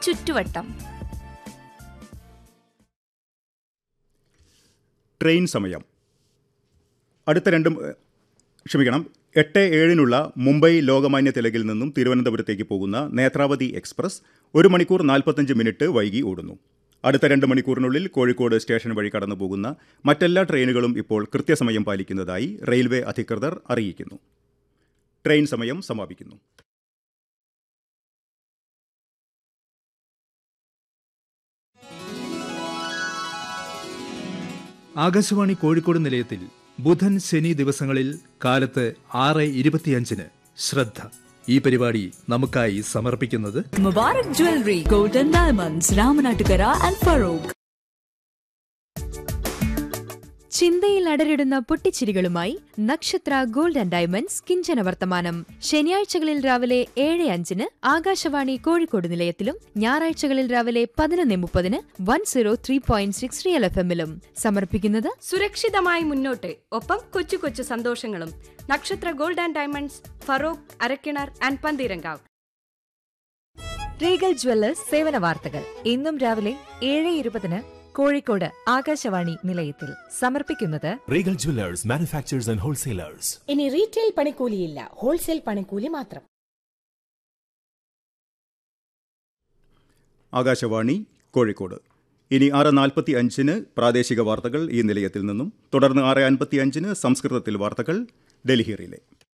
ചുറ്റുവട്ടം ട്രെയിൻ സമയം അടുത്ത രണ്ടും ഏഹ്, ക്ഷമിക്കണം എട്ട് ഏഴിനുള്ള മുംബൈ ലോകമാന്യ തിലകിൽ നിന്നും തിരുവനന്തപുരത്തേക്ക് പോകുന്ന നേത്രാവതി എക്സ്പ്രസ് ഒരു മണിക്കൂർ നാൽപ്പത്തഞ്ച് മിനിറ്റ് വൈകി ഓടുന്നു അടുത്ത രണ്ട് മണിക്കൂറിനുള്ളിൽ കോഴിക്കോട് സ്റ്റേഷൻ വഴി കടന്നു പോകുന്ന മറ്റെല്ലാ ട്രെയിനുകളും ഇപ്പോൾ കൃത്യസമയം പാലിക്കുന്നതായി റെയിൽവേ അധികൃതർ അറിയിക്കുന്നു ട്രെയിൻ സമയം സമാപിക്കുന്നു ആകാശവാണി കോഴിക്കോട് നിലയത്തിൽ ബുധൻ ശനി ദിവസങ്ങളിൽ കാലത്ത് ആറ് ഇരുപത്തിയഞ്ചിന് ശ്രദ്ധ ഈ പരിപാടി നമുക്കായി സമർപ്പിക്കുന്നത് Mubarak Jewelry, Golden Diamonds, Ramanattukara and Farouk. ചിന്തയിൽ അടരിടുന്ന പൊട്ടിച്ചിരികളുമായി നക്ഷത്ര ഗോൾഡ് ആൻഡ് ഡയമണ്ട്സ് കിഞ്ചന വർത്തമാനം ശനിയാഴ്ചകളിൽ രാവിലെ ഏഴ് അഞ്ചിന് ആകാശവാണി കോഴിക്കോട് നിലയത്തിലും ഞായറാഴ്ചകളിൽ രാവിലെ പതിനൊന്ന് മുപ്പതിന് one zero three point six real F എമ്മിലും സമർപ്പിക്കുന്നത് സുരക്ഷിതമായി മുന്നോട്ട് ഒപ്പം കൊച്ചു കൊച്ചു സന്തോഷങ്ങളും Nakshatra gold and diamonds Feroke Arakkinar and Panthirankavu Regal jewellers സേവന വാർത്തകൾ ഇന്നും രാവിലെ ഏഴ് ഇരുപതിന് കോഴിക്കോട് ആകാശവാണി നിലയത്തിൽ സമർപ്പിക്കുന്നത് Regal Jewelers, manufacturers and wholesalers. ഇനി റീറ്റെയിൽ പണിക്കൂലിയില്ല ഹോൾസെയിൽ പണിക്കൂലി മാത്രം ആകാശവാണി കോഴിക്കോട് ഇനി ആറ് നാൽപ്പത്തി അഞ്ചിന് പ്രാദേശിക വാർത്തകൾ ഈ നിലയത്തിൽ നിന്നും തുടർന്ന് ആറ് അൻപത്തി അഞ്ചിന് സംസ്കൃതത്തിൽ വാർത്തകൾ ഡൽഹി റിലേ